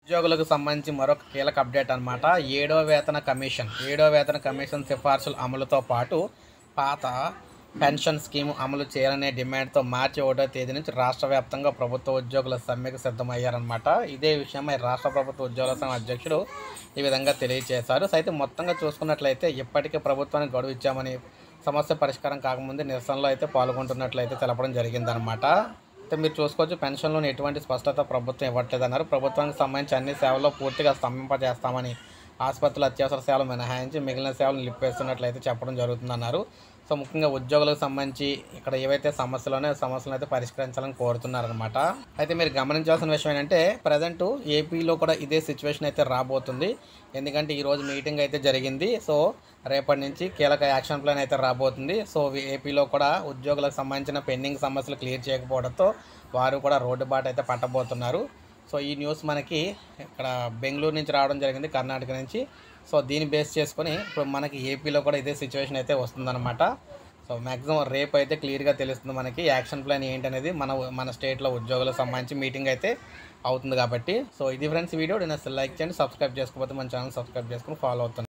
ఉద్యోగులకు సంబంధించి మరొక కీలక అప్డేట్ అనమాట ఏడో వేతన కమిషన్ ఏడో వేతన కమిషన్ సిఫార్సుల అమలుతో పాటు పాత పెన్షన్ స్కీమ్ అమలు చేయాలనే డిమాండ్తో మార్చి ఒకటో తేదీ నుంచి రాష్ట్ర వ్యాప్తంగా ప్రభుత్వ ఉద్యోగుల సమ్మెకు సిద్ధమయ్యారనమాట ఇదే విషయమై రాష్ట్ర ప్రభుత్వ ఉద్యోగుల సంఘం అధ్యక్షుడు ఈ విధంగా తెలియజేశారు సో అయితే మొత్తంగా చూసుకున్నట్లయితే ఇప్పటికే ప్రభుత్వానికి గడువు ఇచ్చామని సమస్య పరిష్కారం కాకముందే నిరసనలో అయితే పాల్గొంటున్నట్లయితే తెలపడం జరిగిందనమాట అయితే మీరు చూసుకోవచ్చు పెన్షన్లోని ఎటువంటి స్పష్టత ప్రభుత్వం ఇవ్వట్లేదన్నారు ప్రభుత్వానికి సంబంధించి అన్ని సేవల్లో పూర్తిగా స్తంభింపజేస్తామని ఆసుపత్రులు అత్యవసర సేవలు మినహాయించి మిగిలిన సేవలు నిలిపివేస్తున్నట్లయితే చెప్పడం జరుగుతుందన్నారు సో ముఖ్యంగా ఉద్యోగులకు సంబంధించి ఇక్కడ ఏవైతే సమస్యలు ఉన్నాయో ఆ సమస్యలను అయితే పరిష్కరించాలని కోరుతున్నారనమాట అయితే మీరు గమనించాల్సిన విషయం ఏంటంటే ప్రజెంట్ ఏపీలో కూడా ఇదే సిచ్యువేషన్ అయితే రాబోతుంది ఎందుకంటే ఈరోజు మీటింగ్ అయితే జరిగింది సో రేపటి నుంచి కీలక యాక్షన్ ప్లాన్ అయితే రాబోతుంది సో ఏపీలో కూడా ఉద్యోగులకు సంబంధించిన పెండింగ్ సమస్యలు క్లియర్ చేయకపోవడంతో వారు కూడా రోడ్డు బాట అయితే పట్టబోతున్నారు సో ఈ న్యూస్ మనకి ఇక్కడ బెంగళూరు నుంచి రావడం జరిగింది కర్ణాటక నుంచి సో దీన్ని బేస్ చేసుకొని ఇప్పుడు మనకి ఏపీలో కూడా ఇదే సిచ్యువేషన్ అయితే వస్తుందన్నమాట సో మ్యాక్సిమం రేపు అయితే క్లియర్గా తెలుస్తుంది మనకి యాక్షన్ ప్లాన్ ఏంటనేది మన మన స్టేట్లో ఉద్యోగులకు సంబంధించి మీటింగ్ అయితే అవుతుంది కాబట్టి సో ఇది ఫ్రెండ్స్ వీడియో నేను అసలు లైక్ చేయండి సబ్స్క్రైబ్ చేసుకోకపోతే మన ఛానల్ సబ్స్క్రైబ్ చేసుకుని ఫాలో అవుతాను